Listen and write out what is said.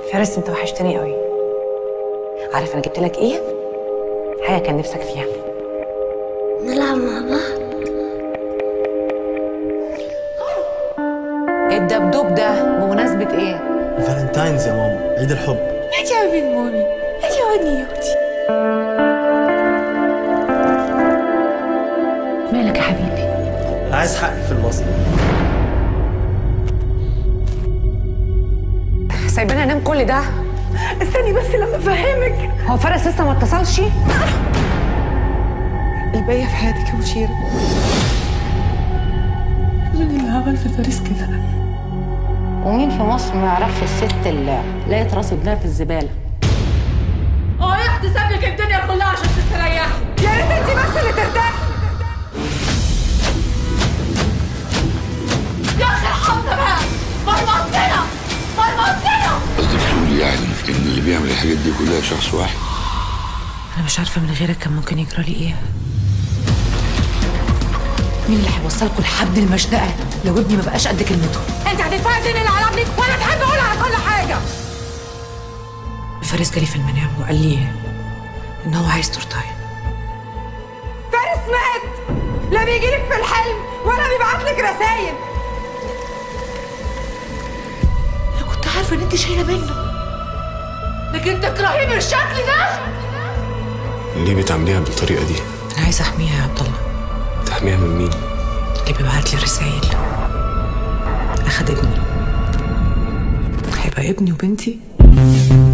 فارس انت وحشتني قوي عارف انا جبت لك ايه حاجه كان نفسك فيها نلعب مع بعض الدبدوب ده بمناسبه ايه فالنتاينز يا ماما عيد الحب هاتي يا بنت مامي هاتي يا ودني مالك يا حبيبي عايز حقي في المصنع سايباني انام كل ده استني بس لما افهمك هو فارس لسه ما اتصلش الباقيه في حياتك يا مشيره مين اللي عمل في فارس كده ومين في مصر ما يعرفش الست اللي لقيت راس ابنها في الزباله رايح تسيب لك الدنيا كلها عشان تستريحي يا ريت انت بس اللي ترتاحي يا اخي ارحمنا بقى مرمطتنا مرمطتنا قصدك تقول يعني ان اللي بيعمل الحاجات دي كلها شخص واحد انا مش عارفه من غيرك كان ممكن يجرى لي ايه مين اللي هيوصلكوا لحد المشنقه لو ابني ما بقاش قد كلمته انت هتدفعي الدين اللي على ابنك وانا تحب اقول على كل حاجه فارس جالي في المنام وقال لي ان هو عايز تورتايه فارس مات لا بيجيلك في الحلم ولا بيبعت لك رسايل انا كنت عارفه ان انت شايله منه لكن تكرهيه بالشكل ده ليه بتعمليها بالطريقة دي؟ انا عايزه احميها يا عبد الله تحميها من مين؟ اللي بيبعت لي رسايل اخد ابني هيبقى ابني وبنتي